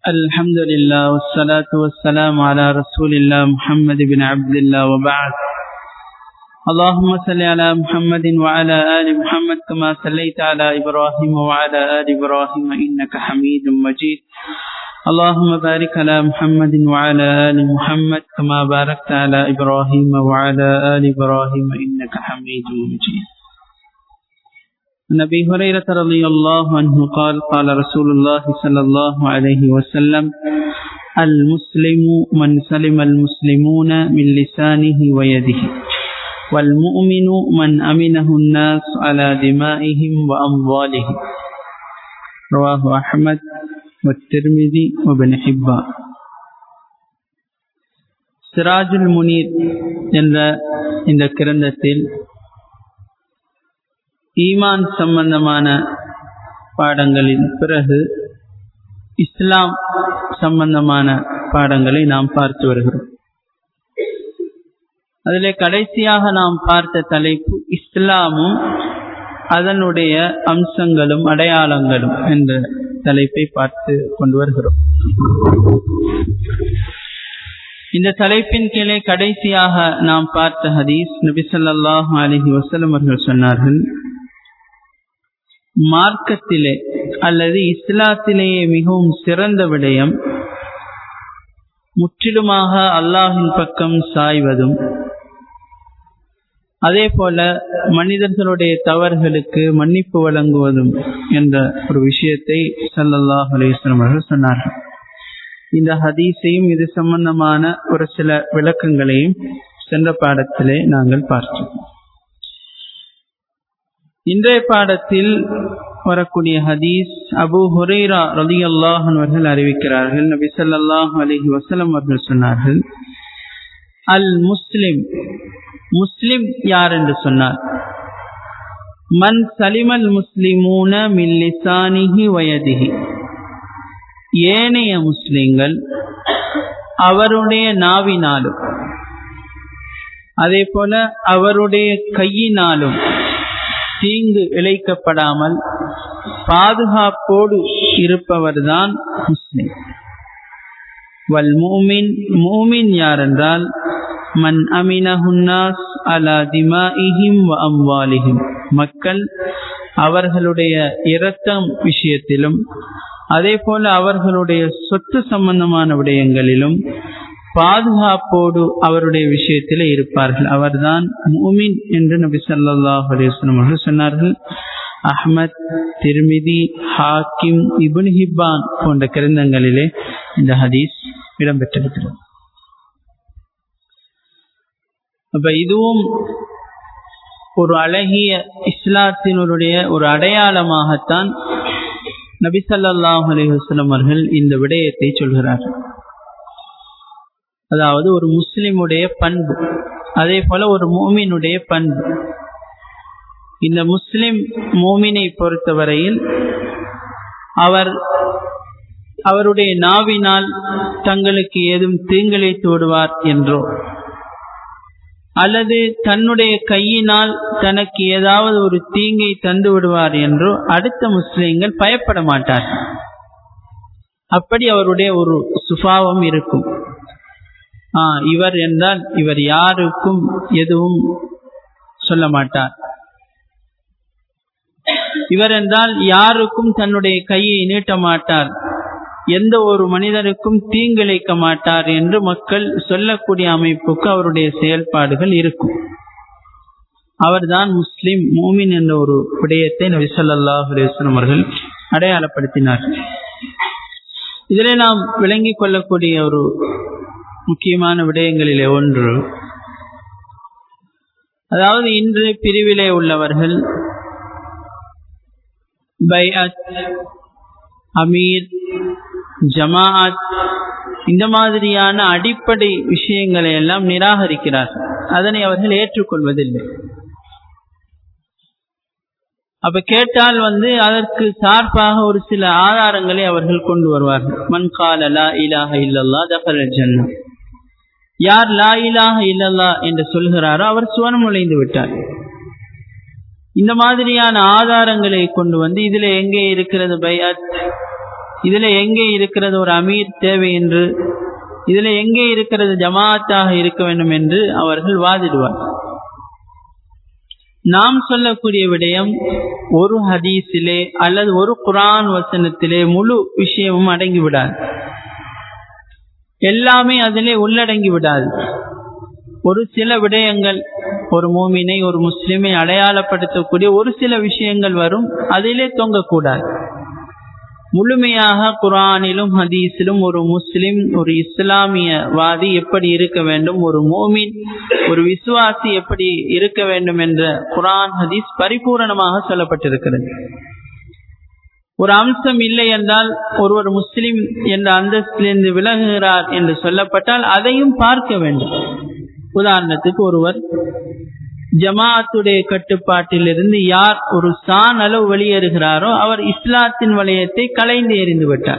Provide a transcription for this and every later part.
الحمد لله والصلاة والسلام على رسول الله محمد بن عبد الله وبعد اللهم صل على محمد وعلى آل محمد كما صليت على إبراهيم وعلى آل إبراهيم إنك حميد مجيد اللهم بارك على محمد وعلى آل محمد كما باركت على إبراهيم وعلى آل إبراهيم إنك حميد مجيد عن ابي هريره رضي الله عنه قال قال رسول الله صلى الله عليه وسلم المسلم من سلم المسلمون من لسانه ويده والمؤمن من امنه الناس على دمائهم واموالهم رواه احمد والترمذي وابن حبان சிராஜுல் முனீர் என்ற இந்த கிரந்தத்தில் ஈமான் சம்பந்தமான பாடங்களின் பிறகு இஸ்லாம் சம்பந்தமான பாடங்களை நாம் பார்த்து வருகிறோம் அதிலே கடைசியாக நாம் பார்த்த தலைப்பு இஸ்லாமும் அதனுடைய அம்சங்களும் அடையாளங்களும் என்ற தலைப்பை பார்த்து கொண்டு வருகிறோம் இந்த தலைப்பின் கீழே கடைசியாக நாம் பார்த்த ஹதீஸ் நபிசல்லாஹு அலஹி வசலம் அவர்கள் சொன்னார்கள் மார்க்கத்திலே அல்லது இஸ்லாத்திலேயே மிகவும் சிறந்த விடயம் முற்றிலுமாக அல்லாஹின் பக்கம் சாய்வதும் அதே போல மனிதர்களுடைய தவறுகளுக்கு மன்னிப்பு வழங்குவதும் என்ற ஒரு விஷயத்தை சல்லல்லாஹ் அலிஸ்லாம் அவர்கள் சொன்னார்கள் இந்த ஹதீஸையும் இது சம்பந்தமான ஒரு சில விளக்கங்களையும் சென்ற பாடத்திலே நாங்கள் பார்த்தோம் இன்றைய பாடத்தில் வரக்கூடிய ஹதீஸ் அபு ஹுரைரா ரதி அல்லாஹன் அவர்கள் அறிவிக்கிறார்கள் நபி சொல்லாஹ் அலஹி வசலம் அவர்கள் சொன்னார்கள் அல் முஸ்லிம் முஸ்லிம் யார் என்று சொன்னார் மன் சலிமல் முஸ்லிமூன மில்லிசானிஹி வயதிஹி ஏனைய முஸ்லிம்கள் அவருடைய நாவினாலும் அதே போல அவருடைய கையினாலும் தீங்கு இழைக்கப்படாமல் பாதுகாப்போடு இருப்பவர்தான் முஸ்லிம் வல் மூமின் மூமின் யார் என்றால் மன் அமினஹுன்னாஸ் அலா திமாஇஹிம் வ அம்வாலிஹிம் மக்கள் அவர்களுடைய இரத்தம் விஷயத்திலும் அதே போல அவர்களுடைய சொத்து சம்பந்தமான விடயங்களிலும் பாதுகாப்போடு அவருடைய விஷயத்தில் இருப்பார்கள் அவர்தான் மூமின் என்று நபி சொல்லாஹ் அலிஸ்லம் அவர்கள் சொன்னார்கள் அஹ்மத் திருமிதி ஹாக்கிம் இபுன் ஹிப்பான் போன்ற கிரந்தங்களிலே இந்த ஹதீஸ் இடம்பெற்றிருக்கிறது அப்ப இதுவும் ஒரு அழகிய இஸ்லாத்தினுடைய ஒரு அடையாளமாகத்தான் நபி சல்லாஹ் அலிஹஸ்லம் அவர்கள் இந்த விடயத்தை சொல்கிறார்கள் அதாவது ஒரு முஸ்லிமுடைய பண்பு அதே போல ஒரு மோமினுடைய பண்பு இந்த முஸ்லிம் மோமினை பொறுத்தவரையில் அவர் அவருடைய நாவினால் தங்களுக்கு ஏதும் தீங்கிழைத்து விடுவார் என்றோ அல்லது தன்னுடைய கையினால் தனக்கு ஏதாவது ஒரு தீங்கை தந்து விடுவார் என்றோ அடுத்த முஸ்லிம்கள் பயப்பட மாட்டார்கள் அப்படி அவருடைய ஒரு சுபாவம் இருக்கும் இவர் என்றால் இவர் யாருக்கும் எதுவும் சொல்ல மாட்டார் இவர் என்றால் யாருக்கும் தன்னுடைய கையை நீட்ட மாட்டார் எந்த ஒரு மனிதருக்கும் தீங்கிழைக்க மாட்டார் என்று மக்கள் சொல்லக்கூடிய அமைப்புக்கு அவருடைய செயல்பாடுகள் இருக்கும் அவர்தான் முஸ்லிம் மூமின் என்ற ஒரு விடயத்தை நபி சொல்லாஹ் அலுவலம் அவர்கள் அடையாளப்படுத்தினார்கள் இதிலே நாம் விளங்கிக் கொள்ளக்கூடிய ஒரு முக்கியமான விடயங்களிலே ஒன்று அதாவது இன்று பிரிவிலே உள்ளவர்கள் பைஅத் அமீர் ஜமாஅத் இந்த மாதிரியான அடிப்படை விஷயங்களை எல்லாம் நிராகரிக்கிறார்கள் அதனை அவர்கள் ஏற்றுக்கொள்வதில்லை அப்ப கேட்டால் வந்து அதற்கு சார்பாக ஒரு சில ஆதாரங்களை அவர்கள் கொண்டு வருவார்கள் மண் காலலா இலாக இல்லல்லா தகர ஜன்னா யார் லா இலாக இல்லல்லா என்று சொல்கிறாரோ அவர் சுவனம் நுழைந்து விட்டார் இந்த மாதிரியான ஆதாரங்களை கொண்டு வந்து இதுல எங்கே இருக்கிறது பைஅத் இதுல எங்கே இருக்கிறது ஒரு அமீர் தேவை என்று இதுல எங்கே இருக்கிறது ஜமாத்தாக இருக்க வேண்டும் என்று அவர்கள் வாதிடுவார் நாம் சொல்லக்கூடிய விடயம் ஒரு ஹதீஸிலே அல்லது ஒரு குரான் வசனத்திலே முழு விஷயமும் அடங்கி விடாது எல்லாமே அதிலே உள்ளடங்கி விடாது ஒரு சில விடயங்கள் ஒரு மூமினை ஒரு முஸ்லிமை அடையாளப்படுத்தக்கூடிய ஒரு சில விஷயங்கள் வரும் அதிலே தொங்கக்கூடாது முழுமையாக குரானிலும் ஹதீஸிலும் ஒரு முஸ்லிம் ஒரு இஸ்லாமியவாதி எப்படி இருக்க வேண்டும் ஒரு மோமின் ஒரு விசுவாசி எப்படி இருக்க வேண்டும் என்ற குரான் ஹதீஸ் பரிபூரணமாக சொல்லப்பட்டிருக்கிறது ஒரு அம்சம் இல்லை என்றால் ஒருவர் முஸ்லிம் என்ற அந்தஸ்திலிருந்து விலகுகிறார் என்று சொல்லப்பட்டால் அதையும் பார்க்க வேண்டும் உதாரணத்துக்கு ஒருவர் ஜமாத்துடைய கட்டுப்பாட்டிலிருந்து யார் ஒரு சான் அளவு வெளியேறுகிறாரோ அவர் இஸ்லாத்தின் வளையத்தை கலைந்து எறிந்து விட்டார்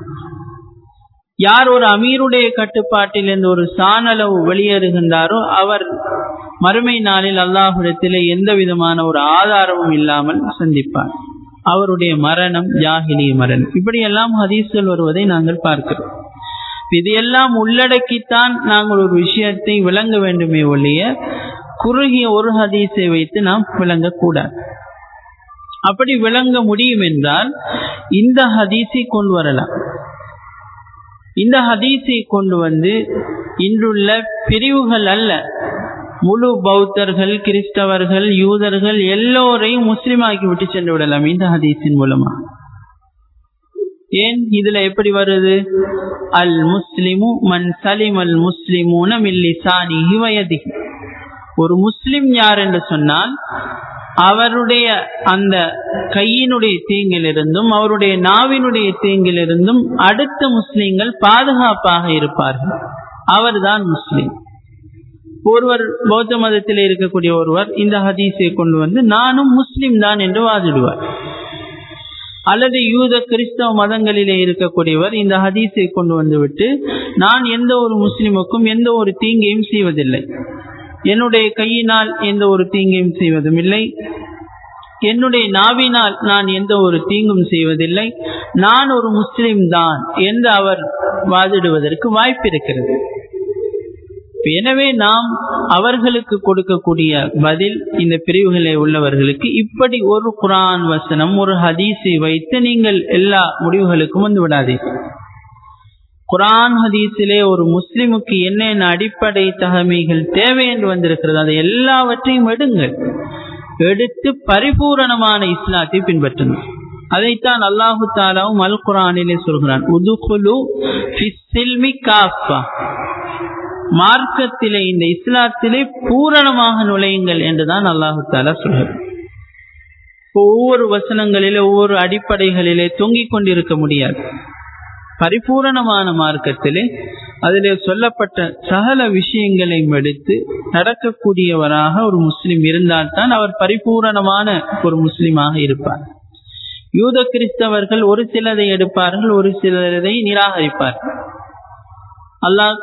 யார் ஒரு அமீருடைய கட்டுப்பாட்டிலிருந்து ஒரு சான் அளவு வெளியேறுகின்றாரோ அவர் மறுமை நாளில் அல்லாஹுடத்திலே எந்த விதமான ஒரு ஆதாரமும் இல்லாமல் சந்திப்பார் அவருடைய மரணம் ஜாகிலிய மரணம் இப்படியெல்லாம் ஹதீஸ்கள் வருவதை நாங்கள் பார்க்கிறோம் இதையெல்லாம் உள்ளடக்கித்தான் நாங்கள் ஒரு விஷயத்தை விளங்க வேண்டுமே ஒழிய குறுகிய ஒரு ஹதீஸை வைத்து நாம் விளங்கக்கூடாது அப்படி விளங்க முடியும் என்றால் இந்த ஹதீஸை கொண்டு வரலாம் இந்த ஹதீஸை கொண்டு வந்து இன்றுள்ள பிரிவுகள் அல்ல முழு பௌத்தர்கள் கிறிஸ்தவர்கள் யூதர்கள் எல்லோரையும் முஸ்லிமாக்கி விட்டு சென்று விடலாம் இந்த ஹதீஸின் மூலமா ஏன் இதுல எப்படி வருது அல் முஸ்லிமு மன் சலிம் அல் முஸ்லிமூன மில்லிசானி வயதி ஒரு முஸ்லிம் யார் என்று சொன்னால் அவருடைய அந்த கையினுடைய தீங்கிலிருந்தும் அவருடைய நாவினுடைய தீங்கிலிருந்தும் அடுத்த முஸ்லிம்கள் பாதுகாப்பாக இருப்பார்கள் அவர்தான் முஸ்லிம் ஒருவர் பௌத்த மதத்தில் இருக்கக்கூடிய ஒருவர் இந்த ஹதீஸை கொண்டு வந்து நானும் முஸ்லிம் தான் என்று வாதிடுவார் அல்லது யூத கிறிஸ்தவ மதங்களிலே இருக்கக்கூடியவர் இந்த ஹதீஸை கொண்டு வந்துவிட்டு நான் எந்த ஒரு முஸ்லிமுக்கும் எந்த ஒரு தீங்கையும் செய்வதில்லை என்னுடைய கையினால் எந்த ஒரு தீங்கையும் செய்வதும் இல்லை என்னுடைய நாவினால் நான் எந்த ஒரு தீங்கும் செய்வதில்லை நான் ஒரு முஸ்லிம் தான் என்று அவர் வாதிடுவதற்கு வாய்ப்பு இருக்கிறது எனவே நாம் அவர்களுக்கு கொடுக்கக்கூடிய பதில் இந்த பிரிவுகளை உள்ளவர்களுக்கு இப்படி ஒரு குரான் வசனம் ஒரு ஹதீஸை வைத்து நீங்கள் எல்லா முடிவுகளுக்கும் வந்து விடாதீர்கள் குரான் ஹதீஸிலே ஒரு முஸ்லிமுக்கு என்னென்ன அடிப்படை தகமைகள் தேவை என்று வந்திருக்கிறது அதை எல்லாவற்றையும் எடுங்கள் எடுத்து பரிபூரணமான இஸ்லாத்தை பின்பற்றணும் அதைத்தான் அல்லாஹு தாலாவும் அல் குரானிலே சொல்கிறான் உதுகுலு காஃபா மார்க்கத்திலே இந்த இஸ்லாத்திலே பூரணமாக நுழையுங்கள் என்றுதான் அல்லாஹு தாலா சொல்கிறார் ஒவ்வொரு வசனங்களிலே ஒவ்வொரு அடிப்படைகளிலே தொங்கிக் கொண்டிருக்க முடியாது பரிபூரணமான மார்க்கத்திலே அதிலே சொல்லப்பட்ட சகல விஷயங்களையும் எடுத்து நடக்கக்கூடியவராக ஒரு முஸ்லிம் இருந்தால்தான் அவர் பரிபூரணமான ஒரு முஸ்லிமாக இருப்பார் யூத கிறிஸ்தவர்கள் ஒரு சிலதை எடுப்பார்கள் ஒரு சிலதை நிராகரிப்பார்கள் அல்லாஹ்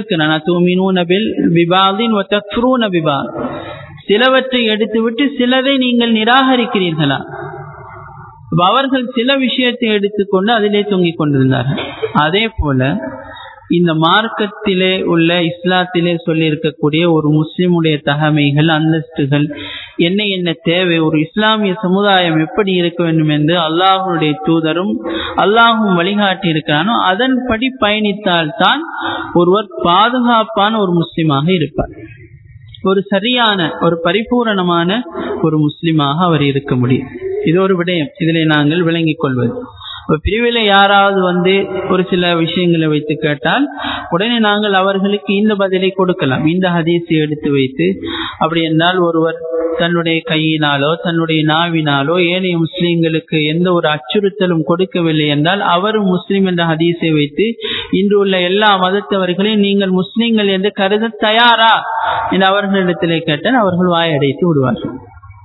கேட்கிறான் சிலவற்றை எடுத்துவிட்டு சிலதை நீங்கள் நிராகரிக்கிறீர்களா அவர்கள் சில விஷயத்தை எடுத்துக்கொண்டு அதிலே தொங்கிக் கொண்டிருந்தார்கள் அதே போல இந்த மார்க்கத்திலே உள்ள இஸ்லாத்திலே சொல்லி இருக்கக்கூடிய ஒரு முஸ்லிமுடைய தகமைகள் அந்தஸ்துகள் என்ன என்ன தேவை ஒரு இஸ்லாமிய சமுதாயம் எப்படி இருக்க வேண்டும் என்று அல்லாஹுடைய தூதரும் அல்லாஹும் வழிகாட்டி இருக்கிறானோ அதன்படி பயணித்தால் தான் ஒருவர் பாதுகாப்பான ஒரு முஸ்லிமாக இருப்பார் ஒரு சரியான ஒரு பரிபூரணமான ஒரு முஸ்லிமாக அவர் இருக்க முடியும் இது ஒரு விடயம் இதிலே நாங்கள் விளங்கிக் கொள்வது இப்போ பிரிவில் யாராவது வந்து ஒரு சில விஷயங்களை வைத்து கேட்டால் உடனே நாங்கள் அவர்களுக்கு இந்த பதிலை கொடுக்கலாம் இந்த ஹதீஸை எடுத்து வைத்து அப்படி என்றால் ஒருவர் தன்னுடைய கையினாலோ தன்னுடைய நாவினாலோ ஏனைய முஸ்லீம்களுக்கு எந்த ஒரு அச்சுறுத்தலும் கொடுக்கவில்லை என்றால் அவரும் முஸ்லீம் என்ற ஹதீஸை வைத்து இன்று உள்ள எல்லா மதத்தவர்களையும் நீங்கள் முஸ்லீம்கள் என்று கருத தயாரா என்று அவர்களிடத்திலே கேட்டால் அவர்கள் வாயடைத்து விடுவார்கள்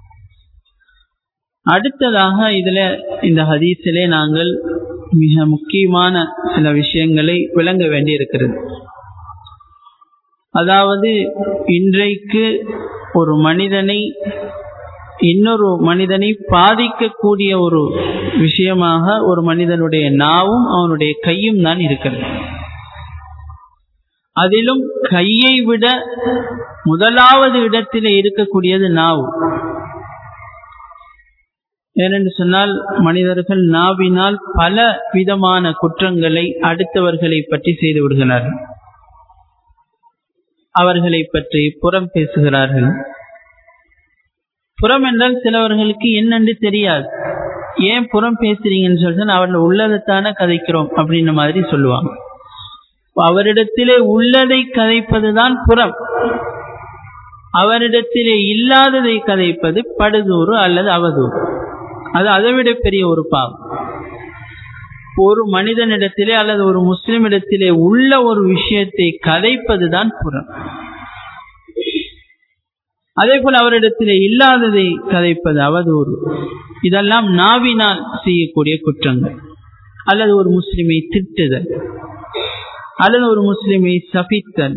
அடுத்ததாக இதுல இந்த ஹதீஸிலே நாங்கள் மிக முக்கியமான சில விஷயங்களை விளங்க வேண்டி இருக்கிறது அதாவது இன்றைக்கு ஒரு மனிதனை இன்னொரு மனிதனை பாதிக்கக்கூடிய ஒரு விஷயமாக ஒரு மனிதனுடைய நாவும் அவனுடைய கையும் தான் இருக்கிறது அதிலும் கையை விட முதலாவது இடத்திலே இருக்கக்கூடியது நாவு ஏனென்று சொன்னால் மனிதர்கள் நாவினால் பல விதமான குற்றங்களை அடுத்தவர்களை பற்றி செய்து விடுகிறார்கள் அவர்களை பற்றி புறம் பேசுகிறார்கள் புறம் என்றால் சிலவர்களுக்கு என்னென்று தெரியாது ஏன் புறம் பேசுறீங்கன்னு சொல்லிட்டு அவர்கள் உள்ளதைத்தானே கதைக்கிறோம் அப்படின்ற மாதிரி சொல்லுவாங்க அவரிடத்திலே உள்ளதை கதைப்பதுதான் புறம் அவரிடத்திலே இல்லாததை கதைப்பது படுதூறு அல்லது அவதூறு அது அதை விட பெரிய ஒரு பாவம் ஒரு மனிதனிடத்திலே அல்லது ஒரு முஸ்லிமிடத்திலே உள்ள ஒரு விஷயத்தை கதைப்பதுதான் புறம் அதே போல அவரிடத்திலே இல்லாததை கதைப்பது அவதூறு இதெல்லாம் நாவினால் செய்யக்கூடிய குற்றங்கள் அல்லது ஒரு முஸ்லிமை திட்டுதல் அல்லது ஒரு முஸ்லிமை சபித்தல்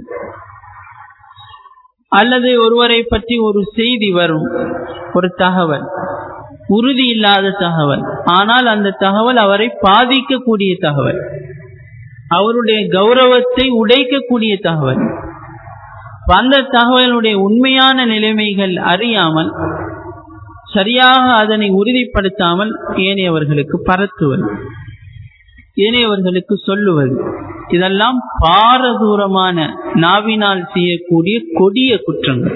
அல்லது ஒருவரை பற்றி ஒரு செய்தி வரும் ஒரு தகவல் உறுதி இல்லாத தகவல் ஆனால் அந்த தகவல் அவரை பாதிக்கக்கூடிய தகவல் அவருடைய கௌரவத்தை உடைக்கக்கூடிய தகவல் அந்த தகவலுடைய உண்மையான நிலைமைகள் அறியாமல் சரியாக அதனை உறுதிப்படுத்தாமல் ஏனையவர்களுக்கு பரத்துவது ஏனையவர்களுக்கு சொல்லுவது இதெல்லாம் பாரதூரமான நாவினால் செய்யக்கூடிய கொடிய குற்றங்கள்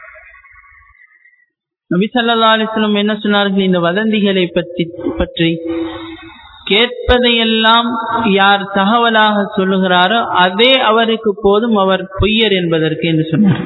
நபி சல்லா அலிஸ்லம் என்ன சொன்னார்கள் இந்த வதந்திகளை பற்றி பற்றி கேட்பதையெல்லாம் யார் தகவலாக சொல்லுகிறாரோ அதே அவருக்கு போதும் அவர் பொய்யர் என்பதற்கு என்று சொன்னார்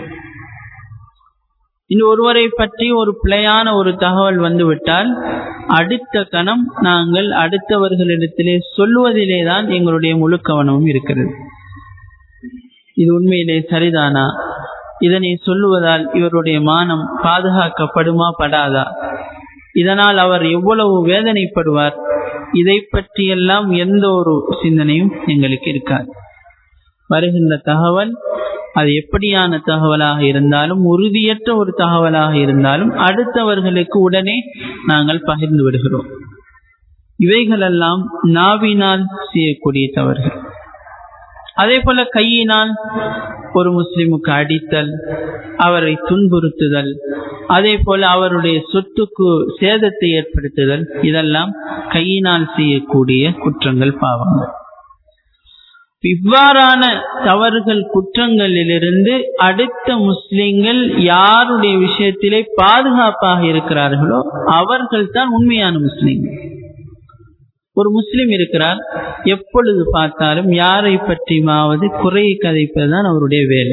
இன்று ஒருவரை பற்றி ஒரு பிழையான ஒரு தகவல் வந்துவிட்டால் அடுத்த கணம் நாங்கள் அடுத்தவர்களிடத்திலே சொல்லுவதிலே தான் எங்களுடைய முழு கவனமும் இருக்கிறது இது உண்மையிலே சரிதானா இதனை சொல்லுவதால் இவருடைய மானம் பாதுகாக்கப்படுமா படாதா இதனால் அவர் எவ்வளவு வேதனைப்படுவார் இதை பற்றியெல்லாம் எந்த ஒரு சிந்தனையும் எங்களுக்கு இருக்காது வருகின்ற தகவல் அது எப்படியான தகவலாக இருந்தாலும் உறுதியற்ற ஒரு தகவலாக இருந்தாலும் அடுத்தவர்களுக்கு உடனே நாங்கள் பகிர்ந்து விடுகிறோம் இவைகளெல்லாம் நாவினால் செய்யக்கூடிய தவறுகள் அதே போல கையினால் ஒரு முஸ்லிமுக்கு அடித்தல் அவரை துன்புறுத்துதல் அதே போல அவருடைய சொத்துக்கு சேதத்தை ஏற்படுத்துதல் இதெல்லாம் கையினால் செய்யக்கூடிய குற்றங்கள் பாவங்கள் இவ்வாறான தவறுகள் குற்றங்களிலிருந்து அடுத்த முஸ்லிம்கள் யாருடைய விஷயத்திலே பாதுகாப்பாக இருக்கிறார்களோ அவர்கள் தான் உண்மையான முஸ்லிம்கள் ஒரு முஸ்லிம் இருக்கிறார் எப்பொழுது பார்த்தாலும் யாரை பற்றியாவது குறையை கதைப்பதுதான் அவருடைய வேலை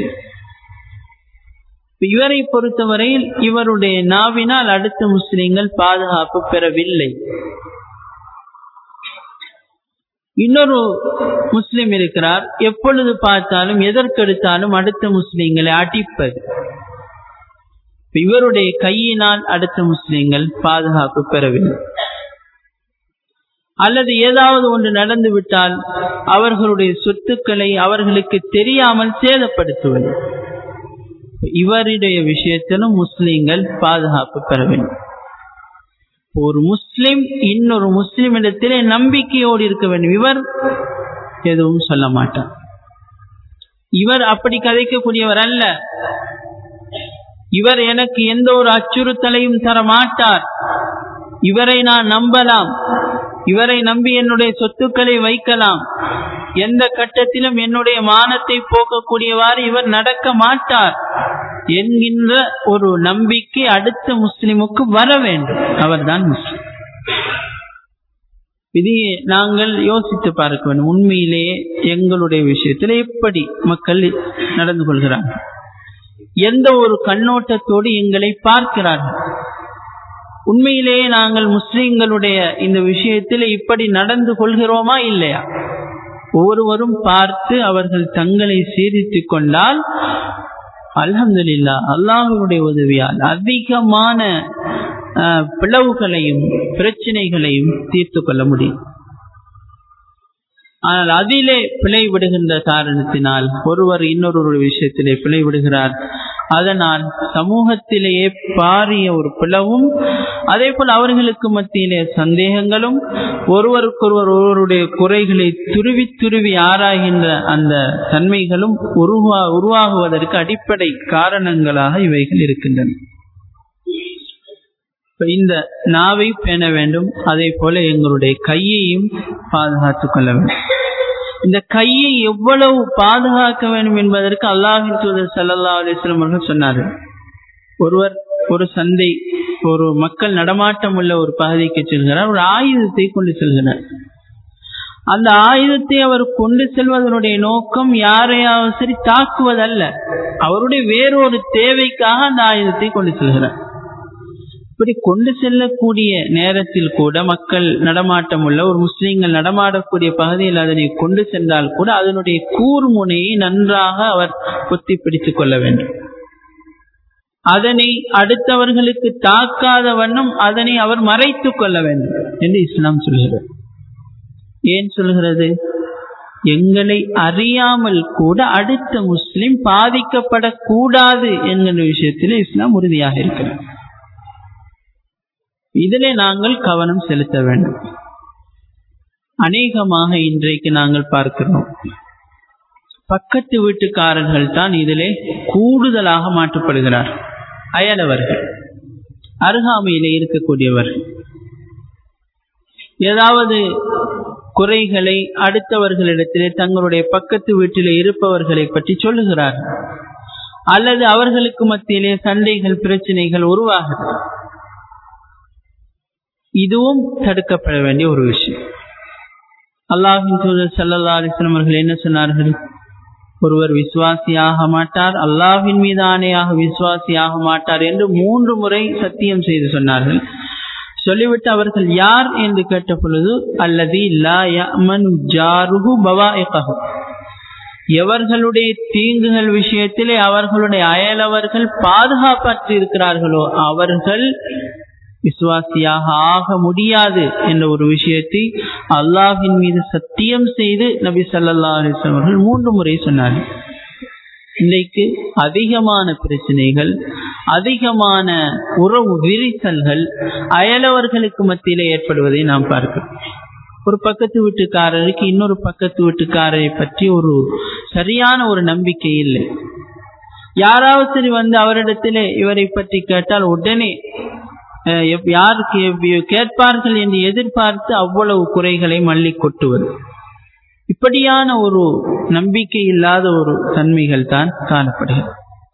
இவரை பொறுத்தவரையில் இவருடைய நாவினால் அடுத்த முஸ்லிம்கள் பாதுகாப்பு பெறவில்லை இன்னொரு முஸ்லிம் இருக்கிறார் எப்பொழுது பார்த்தாலும் எதற்கெடுத்தாலும் அடுத்த முஸ்லிம்களை அடிப்பது இவருடைய கையினால் அடுத்த முஸ்லிம்கள் பாதுகாப்பு பெறவில்லை அல்லது ஏதாவது ஒன்று நடந்து விட்டால் அவர்களுடைய சொத்துக்களை அவர்களுக்கு தெரியாமல் சேதப்படுத்துவது இவருடைய விஷயத்திலும் முஸ்லிம்கள் பாதுகாப்பு பெற வேண்டும் ஒரு முஸ்லிம் இன்னொரு முஸ்லிமிடத்திலே நம்பிக்கையோடு இருக்க வேண்டும் இவர் எதுவும் சொல்ல மாட்டார் இவர் அப்படி கதைக்கக்கூடியவர் அல்ல இவர் எனக்கு எந்த ஒரு அச்சுறுத்தலையும் தர மாட்டார் இவரை நான் நம்பலாம் இவரை நம்பி என்னுடைய சொத்துக்களை வைக்கலாம் எந்த கட்டத்திலும் என்னுடைய மானத்தை போக்கக்கூடியவாறு இவர் நடக்க மாட்டார் என்கின்ற ஒரு நம்பிக்கை அடுத்த முஸ்லிமுக்கு வர வேண்டும் அவர்தான் முஸ்லிம் இதையே நாங்கள் யோசித்து பார்க்க வேண்டும் உண்மையிலேயே எங்களுடைய விஷயத்தில் எப்படி மக்கள் நடந்து கொள்கிறார்கள் எந்த ஒரு கண்ணோட்டத்தோடு எங்களை பார்க்கிறார்கள் உண்மையிலேயே நாங்கள் முஸ்லிம்களுடைய இந்த விஷயத்தில் இப்படி நடந்து கொள்கிறோமா இல்லையா ஒவ்வொருவரும் பார்த்து அவர்கள் தங்களை சீரித்துக் கொண்டால் அலமதுல்லா அல்லாஹுடைய உதவியால் அதிகமான பிளவுகளையும் பிரச்சனைகளையும் தீர்த்து கொள்ள முடியும் ஆனால் அதிலே பிழை விடுகின்ற காரணத்தினால் ஒருவர் இன்னொரு விஷயத்திலே பிழை விடுகிறார் அதனால் சமூகத்திலேயே பாரிய ஒரு பிளவும் அதே போல் அவர்களுக்கு மத்தியிலே சந்தேகங்களும் ஒருவருக்கொருவர் ஒருவருடைய குறைகளை துருவி துருவி ஆராய்கின்ற அந்த தன்மைகளும் உருவா உருவாகுவதற்கு அடிப்படை காரணங்களாக இவைகள் இருக்கின்றன இந்த நாவை பேண வேண்டும் அதே போல எங்களுடைய கையையும் பாதுகாத்துக் கொள்ள வேண்டும் இந்த கையை எவ்வளவு பாதுகாக்க வேண்டும் என்பதற்கு அல்லாஹின் தூதர் சல்லா அலிஸ்லாம் அவர்கள் சொன்னார்கள் ஒருவர் ஒரு சந்தை ஒரு மக்கள் நடமாட்டம் உள்ள ஒரு பகுதிக்கு செல்கிறார் ஒரு ஆயுதத்தை கொண்டு செல்கிறார் அந்த ஆயுதத்தை அவர் கொண்டு செல்வதனுடைய நோக்கம் யாரையாவது சரி தாக்குவதல்ல அவருடைய வேறொரு தேவைக்காக அந்த ஆயுதத்தை கொண்டு செல்கிறார் இப்படி கொண்டு செல்லக்கூடிய நேரத்தில் கூட மக்கள் நடமாட்டம் உள்ள ஒரு முஸ்லீம்கள் நடமாடக்கூடிய பகுதியில் அதனை கொண்டு சென்றால் கூட அதனுடைய கூர்முனையை நன்றாக அவர் பொத்தி பிடித்துக் கொள்ள வேண்டும் அதனை அடுத்தவர்களுக்கு தாக்காத வண்ணம் அதனை அவர் மறைத்துக் கொள்ள வேண்டும் என்று இஸ்லாம் சொல்கிறது ஏன் சொல்கிறது எங்களை அறியாமல் கூட அடுத்த முஸ்லிம் பாதிக்கப்படக்கூடாது என்கிற விஷயத்தில் இஸ்லாம் உறுதியாக இருக்கிறது இதிலே நாங்கள் கவனம் செலுத்த வேண்டும் அநேகமாக இன்றைக்கு நாங்கள் பார்க்கிறோம் பக்கத்து வீட்டுக்காரர்கள் தான் இதிலே கூடுதலாக மாற்றப்படுகிறார் அயலவர்கள் அருகாமையிலே இருக்கக்கூடியவர்கள் ஏதாவது குறைகளை அடுத்தவர்களிடத்திலே தங்களுடைய பக்கத்து வீட்டிலே இருப்பவர்களை பற்றி சொல்லுகிறார்கள் அல்லது அவர்களுக்கு மத்தியிலே சண்டைகள் பிரச்சனைகள் உருவாகுது இதுவும் தடுக்கப்பட வேண்டிய ஒரு விஷயம் அல்லாஹின் தூதர் சல்லா அலிஸ்லாம் அவர்கள் என்ன சொன்னார்கள் ஒருவர் விசுவாசியாக மாட்டார் அல்லாஹின் மீது ஆணையாக விசுவாசியாக மாட்டார் என்று மூன்று முறை சத்தியம் செய்து சொன்னார்கள் சொல்லிவிட்டு அவர்கள் யார் என்று கேட்ட பொழுது அல்லது எவர்களுடைய தீங்குகள் விஷயத்திலே அவர்களுடைய அயலவர்கள் பாதுகாப்பற்று இருக்கிறார்களோ அவர்கள் விசுவாசியாக ஆக முடியாது என்ற ஒரு விஷயத்தை அல்லாஹின் மீது சத்தியம் செய்து நபி சல்லா அலிஸ்லாம் அவர்கள் மூன்று முறை சொன்னார்கள் இன்றைக்கு அதிகமான பிரச்சனைகள் அதிகமான உறவு விரிசல்கள் அயலவர்களுக்கு மத்தியிலே ஏற்படுவதை நாம் பார்க்கிறோம் ஒரு பக்கத்து வீட்டுக்காரருக்கு இன்னொரு பக்கத்து வீட்டுக்காரரை பற்றி ஒரு சரியான ஒரு நம்பிக்கை இல்லை யாராவது சரி வந்து அவரிடத்திலே இவரை பற்றி கேட்டால் உடனே யாருக்கு கேட்பார்கள் என்று எதிர்பார்த்து அவ்வளவு குறைகளை மல்லி கொட்டுவது இப்படியான ஒரு நம்பிக்கை இல்லாத ஒரு தன்மைகள் தான் காணப்படுகிறது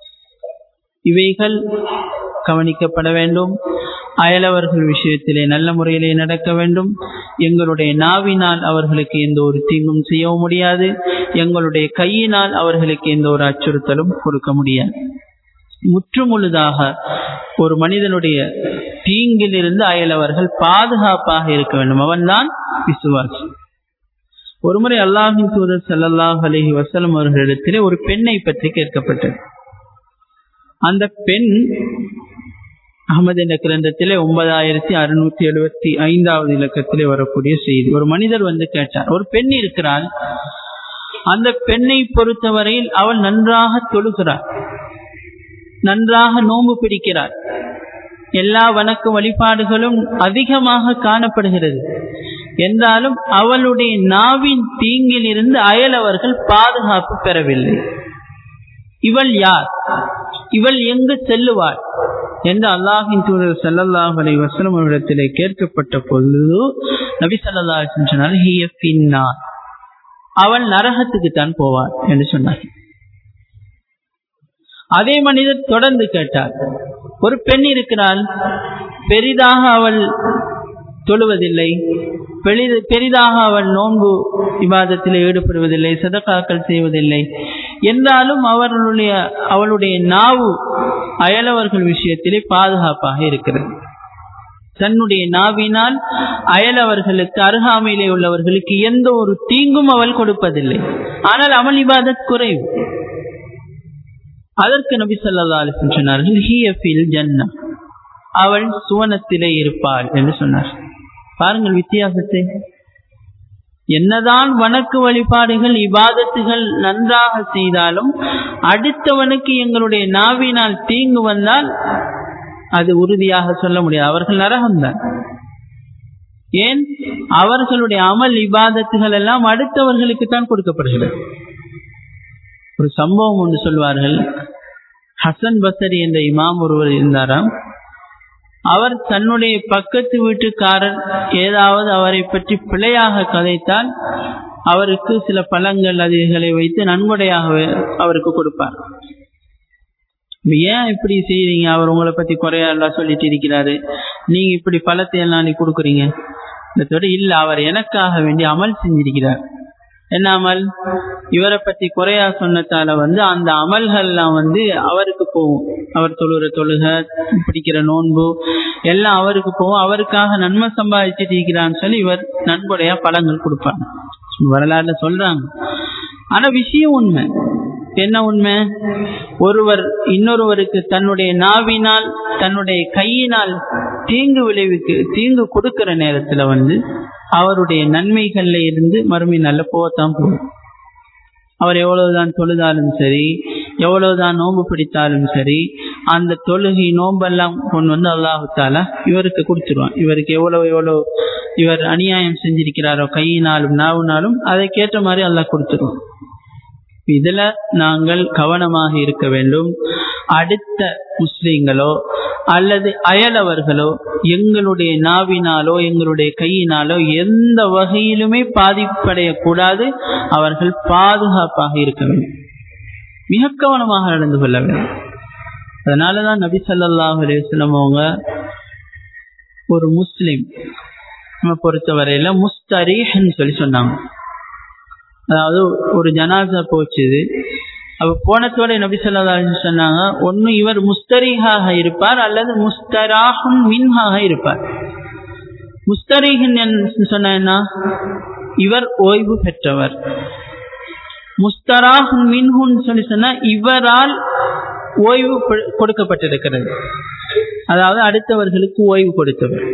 இவைகள் கவனிக்கப்பட வேண்டும் அயலவர்கள் விஷயத்திலே நல்ல முறையிலே நடக்க வேண்டும் எங்களுடைய நாவினால் அவர்களுக்கு எந்த ஒரு தீங்கும் செய்யவும் முடியாது எங்களுடைய கையினால் அவர்களுக்கு எந்த ஒரு அச்சுறுத்தலும் கொடுக்க முடியாது முற்றுமுழுதாக ஒரு மனிதனுடைய தீங்கிலிருந்து அயலவர்கள் பாதுகாப்பாக இருக்க வேண்டும் அவன்தான் விசுவாசி ஒருமுறை அல்லாஹின் தூதர் சல்லாஹ் அலஹி வசலம் அவர்களிடத்திலே ஒரு பெண்ணை பற்றி கேட்கப்பட்டது அந்த பெண் அகமது என்ற கிரந்தத்திலே ஒன்பதாயிரத்தி அறுநூத்தி எழுபத்தி ஐந்தாவது இலக்கத்திலே வரக்கூடிய செய்தி ஒரு மனிதர் வந்து கேட்டார் ஒரு பெண் இருக்கிறாள் அந்த பெண்ணை பொறுத்தவரையில் அவள் நன்றாக தொழுகிறாள் நன்றாக நோன்பு பிடிக்கிறார் எல்லா வணக்க வழிபாடுகளும் அதிகமாக காணப்படுகிறது என்றாலும் அவளுடைய நாவின் தீங்கில் இருந்து அயலவர்கள் பாதுகாப்பு பெறவில்லை இவள் யார் இவள் எங்கு செல்லுவாள் என்று அல்லாஹின் தூதர் சல்லல்லாஹ் அலை வசலம் அவரிடத்திலே கேட்கப்பட்ட பொழுது நபி சல்லா சொன்னால் அவள் நரகத்துக்கு தான் போவாள் என்று சொன்னார் அதே மனிதர் தொடர்ந்து கேட்டார் ஒரு பெண் இருக்கிறாள் பெரிதாக அவள் தொழுவதில்லை பெரிதாக அவள் நோன்பு விவாதத்தில் ஈடுபடுவதில்லை சதக்காக்கள் செய்வதில்லை என்றாலும் அவர்களுடைய அவளுடைய நாவு அயலவர்கள் விஷயத்திலே பாதுகாப்பாக இருக்கிறது தன்னுடைய நாவினால் அயலவர்களுக்கு அருகாமையிலே உள்ளவர்களுக்கு எந்த ஒரு தீங்கும் அவள் கொடுப்பதில்லை ஆனால் அமல் இபாதத் குறைவு அதற்கு நபி சொல்லா அலிசன் சொன்னார்கள் ஹியஃபில் ஜன்னா அவள் சுவனத்திலே இருப்பாள் என்று சொன்னார் பாருங்கள் வித்தியாசத்தை என்னதான் வணக்கு வழிபாடுகள் இபாதத்துகள் நன்றாக செய்தாலும் அடுத்தவனுக்கு எங்களுடைய நாவினால் தீங்கு வந்தால் அது உறுதியாக சொல்ல முடியாது அவர்கள் நரகம்தான் ஏன் அவர்களுடைய அமல் இபாதத்துகள் எல்லாம் அடுத்தவர்களுக்கு தான் கொடுக்கப்படுகிறது ஒரு சம்பவம் ஒன்று சொல்வார்கள் ஹசன் பசரி என்ற இமாம் ஒருவர் இருந்தாராம் அவர் தன்னுடைய பக்கத்து வீட்டுக்காரர் ஏதாவது அவரை பற்றி பிழையாக கதைத்தால் அவருக்கு சில பழங்கள் அதிகளை வைத்து நன்கொடையாக அவருக்கு கொடுப்பார் ஏன் இப்படி செய்யறீங்க அவர் உங்களை பத்தி குறையெல்லாம் சொல்லிட்டு இருக்கிறாரு நீங்க இப்படி பழத்தை எல்லாம் நீ கொடுக்குறீங்க இந்த இல்ல அவர் எனக்காக வேண்டி அமல் செஞ்சிருக்கிறார் என்ன அமல் இவரை பத்தி குறையா சொன்னதால வந்து அந்த அமல்கள்லாம் வந்து அவருக்கு போகும் அவர் தொழுகிற தொழுக பிடிக்கிற நோன்பு எல்லாம் அவருக்கு போகும் அவருக்காக நன்மை சம்பாதிச்சுட்டு இருக்கிறான்னு சொல்லி இவர் நன்கொடையா பழங்கள் கொடுப்பாங்க வரலாறுல சொல்றாங்க ஆனா விஷயம் உண்மை என்ன உண்மை ஒருவர் இன்னொருவருக்கு தன்னுடைய நாவினால் தன்னுடைய கையினால் தீங்கு விளைவுக்கு தீங்கு கொடுக்கிற நேரத்துல வந்து அவருடைய நன்மைகள்ல இருந்து மறுமை நல்ல போகத்தான் போகும் அவர் எவ்வளவுதான் தொழுதாலும் சரி எவ்வளவுதான் நோன்பு பிடித்தாலும் சரி அந்த தொழுகை நோம்பெல்லாம் கொண்டு வந்து அல்லாஹால இவருக்கு கொடுத்துருவான் இவருக்கு எவ்வளவு எவ்வளவு இவர் அநியாயம் செஞ்சிருக்கிறாரோ கையினாலும் நாவுனாலும் அதைக்கேற்ற மாதிரி அல்லாஹ் கொடுத்துருவான் இதுல நாங்கள் கவனமாக இருக்க வேண்டும் அடுத்த முஸ்லிம்களோ அல்லது அயலவர்களோ எங்களுடைய நாவினாலோ எங்களுடைய கையினாலோ எந்த வகையிலுமே பாதிப்படையக்கூடாது அவர்கள் பாதுகாப்பாக இருக்க வேண்டும் மிக கவனமாக நடந்து கொள்ள வேண்டும் அதனாலதான் நபி சல்லாஹ் அலிஸ்லம் அவங்க ஒரு முஸ்லிம் பொறுத்தவரையில முஸ்தரீஹ்னு சொல்லி சொன்னாங்க அதாவது ஒரு ஜனாசா போச்சுது அப்ப போனத்தோட நபி சொல்லா சொன்னாங்க ஒன்னு இவர் முஸ்தரிகாக இருப்பார் அல்லது முஸ்தராஹுன் மின்ஹாக இருப்பார் முஸ்தரிகன் சொன்னா இவர் ஓய்வு பெற்றவர் முஸ்தராஹுன் மின்ஹுன் சொல்லி சொன்னா இவரால் ஓய்வு கொடுக்கப்பட்டிருக்கிறது அதாவது அடுத்தவர்களுக்கு ஓய்வு கொடுத்தவர்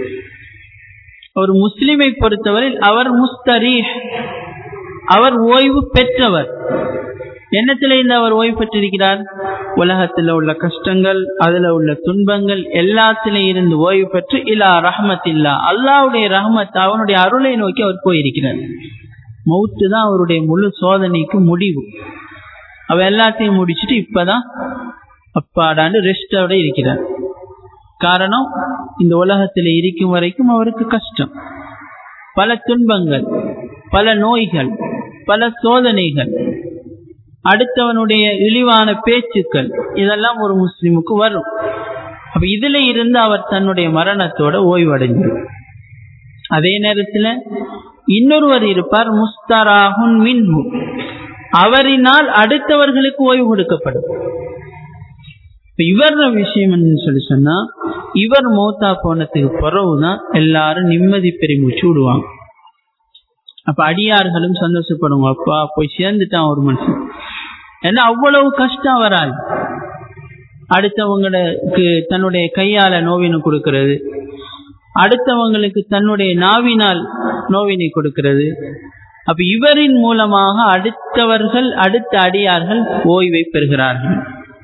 ஒரு முஸ்லிமை பொறுத்தவரையில் அவர் முஸ்தரீஹ் அவர் ஓய்வு பெற்றவர் என்னத்தில இருந்து அவர் ஓய்வு பெற்றிருக்கிறார் உலகத்தில் உள்ள கஷ்டங்கள் அதுல உள்ள துன்பங்கள் எல்லாத்தில இருந்து ஓய்வு பெற்று இல்லா ரஹமத்தில்லா அல்லாவுடைய ரஹமத் அவனுடைய அருளை நோக்கி அவர் போயிருக்கிறார் மௌத்து தான் அவருடைய முழு சோதனைக்கு முடிவு அவ எல்லாத்தையும் முடிச்சுட்டு இப்பதான் அப்பாடாண்டு ரெஸ்டோட இருக்கிறார் காரணம் இந்த உலகத்தில் இருக்கும் வரைக்கும் அவருக்கு கஷ்டம் பல துன்பங்கள் பல நோய்கள் பல சோதனைகள் அடுத்தவனுடைய இழிவான பேச்சுக்கள் இதெல்லாம் ஒரு முஸ்லிமுக்கு வரும் அப்ப இதுல இருந்து அவர் தன்னுடைய மரணத்தோட ஓய்வடைஞ்சார் அதே நேரத்தில் இன்னொருவர் இருப்பார் முஸ்தராகுன் மின்ஹு அவரினால் அடுத்தவர்களுக்கு ஓய்வு கொடுக்கப்படும் இவர் விஷயம் என்னன்னு சொல்லி சொன்னா இவர் மௌத்தா போனதுக்கு பிறகுதான் எல்லாரும் நிம்மதி பெருமூச்சு விடுவாங்க அப்ப அடியார்களும் சந்தோஷப்படுவாங்க அப்பா போய் சேர்ந்துட்டான் ஒரு மனுஷன் ஏன்னா அவ்வளவு கஷ்டம் வராது அடுத்தவங்களுக்கு தன்னுடைய கையால நோவினை கொடுக்கிறது அடுத்தவங்களுக்கு தன்னுடைய நாவினால் நோவினை கொடுக்கிறது அப்ப இவரின் மூலமாக அடுத்தவர்கள் அடுத்த அடியார்கள் ஓய்வை பெறுகிறார்கள்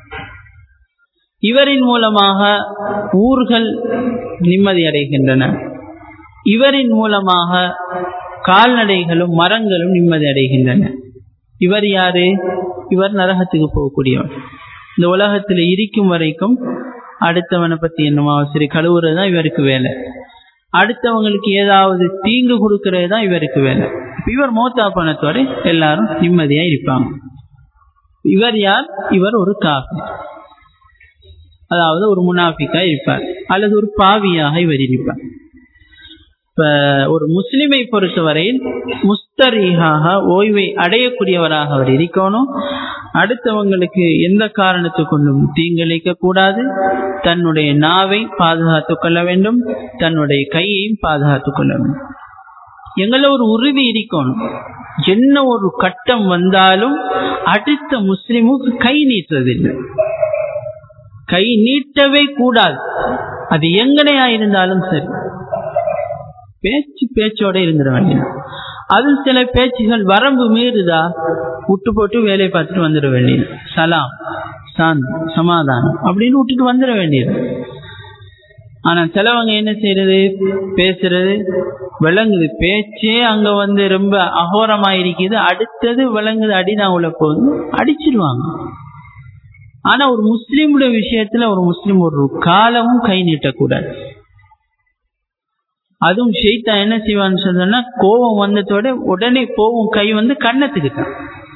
இவரின் மூலமாக ஊர்கள் நிம்மதி அடைகின்றன இவரின் மூலமாக கால்நடைகளும் மரங்களும் நிம்மதி அடைகின்றன இவர் யாரு இவர் நரகத்துக்கு போகக்கூடியவர் இந்த உலகத்தில் இருக்கும் வரைக்கும் அடுத்தவனை பத்தி என்னமா சரி கழுவுறது தான் இவருக்கு வேலை அடுத்தவங்களுக்கு ஏதாவது தீங்கு கொடுக்கறது தான் இவருக்கு வேலை இவர் மோத்தா பணத்தோட எல்லாரும் நிம்மதியா இருப்பாங்க இவர் யார் இவர் ஒரு காஃபி அதாவது ஒரு முனாஃபிக்கா இருப்பார் அல்லது ஒரு பாவியாக இவர் இருப்பார் இப்ப ஒரு முஸ்லிமை பொறுத்தவரையில் முஸ்தரீகாக ஓய்வை அடையக்கூடியவராக அவர் இருக்கணும் அடுத்தவங்களுக்கு எந்த காரணத்தை கொண்டும் தீங்கிழைக்க கூடாது தன்னுடைய நாவை பாதுகாத்துக் கொள்ள வேண்டும் தன்னுடைய கையையும் பாதுகாத்துக் கொள்ள வேண்டும் எங்கள ஒரு உறுதி இருக்கணும் என்ன ஒரு கட்டம் வந்தாலும் அடுத்த முஸ்லிமுக்கு கை நீட்டுறதில்லை கை நீட்டவே கூடாது அது எங்கனையா இருந்தாலும் சரி பேச்சு பேச்சோட இருந்துட வேண்டியது அதில் சில பேச்சுகள் வரம்பு மீறுதா விட்டு போட்டு வேலையை பார்த்துட்டு வந்துட வேண்டியது சலாம் சாந்தி சமாதானம் அப்படின்னு விட்டுட்டு வந்துட வேண்டியது ஆனா சிலவங்க என்ன செய்யறது பேசுறது விளங்குது பேச்சே அங்க வந்து ரொம்ப அகோரமா இருக்குது அடுத்தது விளங்குது அடிதான் உள்ள போகுது அடிச்சிருவாங்க ஆனா ஒரு முஸ்லீமுடைய விஷயத்துல ஒரு முஸ்லீம் ஒரு காலமும் கை நீட்டக்கூடாது அதுவும் ஷெய்தா என்ன செய்வான்னு சொன்னா கோபம் வந்ததோட உடனே போவும் கை வந்து கண்ணத்துக்கு தான்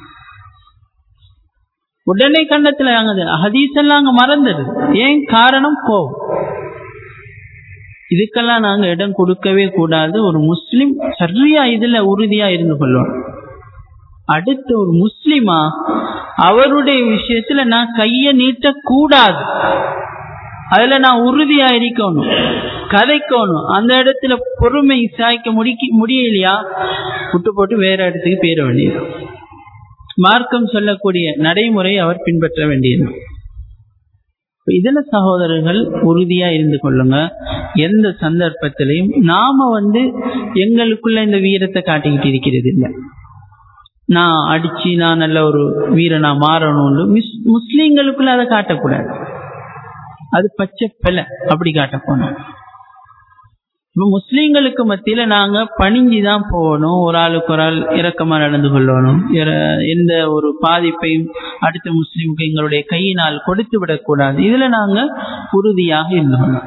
உடனே கண்ணத்துல அங்க ஹதீஸ் எல்லாம் அங்க மறந்துடுது ஏன் காரணம் கோபம் இதுக்கெல்லாம் நாங்க இடம் கொடுக்கவே கூடாது ஒரு முஸ்லிம் சரியா இதுல உறுதியா இருந்து கொள்ளணும் அடுத்த ஒரு முஸ்லிமா அவருடைய விஷயத்துல நான் கைய நீட்ட கூடாது அதுல நான் உறுதியா இருக்கணும் கதைக்கணும் அந்த இடத்துல பொறுமை சாய்க்க முடிக்க முடியலையா விட்டு போட்டு வேற இடத்துக்கு போயிட வேண்டியது மார்க்கம் சொல்லக்கூடிய நடைமுறை அவர் பின்பற்ற வேண்டியது இதுல சகோதரர்கள் உறுதியா இருந்து கொள்ளுங்க எந்த சந்தர்ப்பத்திலையும் நாம வந்து எங்களுக்குள்ள இந்த வீரத்தை காட்டிக்கிட்டு இருக்கிறது இல்லை நான் அடிச்சு நான் நல்ல ஒரு வீரனா மாறணும்னு முஸ்லீம்களுக்குள்ள அதை காட்டக்கூடாது அது பச்சை பிள்ளை அப்படி காட்ட போனோம் இப்ப முஸ்லீம்களுக்கு மத்தியில நாங்க பணிஞ்சுதான் போகணும் ஒரு ஆளுக்கு ஒரு ஆள் இறக்கமா நடந்து கொள்ளணும் எந்த ஒரு பாதிப்பையும் அடுத்த முஸ்லீமுக்கு எங்களுடைய கையினால் கொடுத்து விடக்கூடாது இதுல நாங்க உறுதியாக இருந்தோம்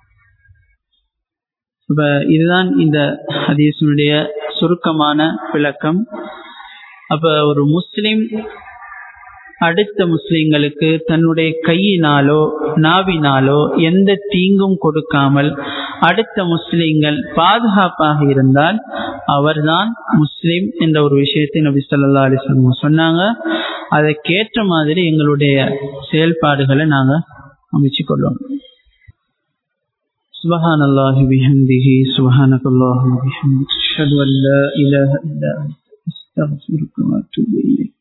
இப்ப இதுதான் இந்த ஹதீசனுடைய சுருக்கமான விளக்கம் அப்ப ஒரு முஸ்லிம் அடுத்த முஸ்லிம்களுக்கு தன்னுடைய கையினாலோ நாவினாலோ எந்த தீங்கும் கொடுக்காமல் அடுத்த முஸ்லிம்கள் பாதுகாப்பாக இருந்தால் அவர்தான் முஸ்லிம் என்ற ஒரு விஷயத்தை நபி சொல்லா அலிஸ்லம் சொன்னாங்க அதற்கேற்ற மாதிரி எங்களுடைய செயல்பாடுகளை நாங்க அமைச்சு கொள்வோம் سبحان الله بحمده سبحانك اللهم وبحمدك اشهد ان لا اله الا انت استغفرك واتوب اليك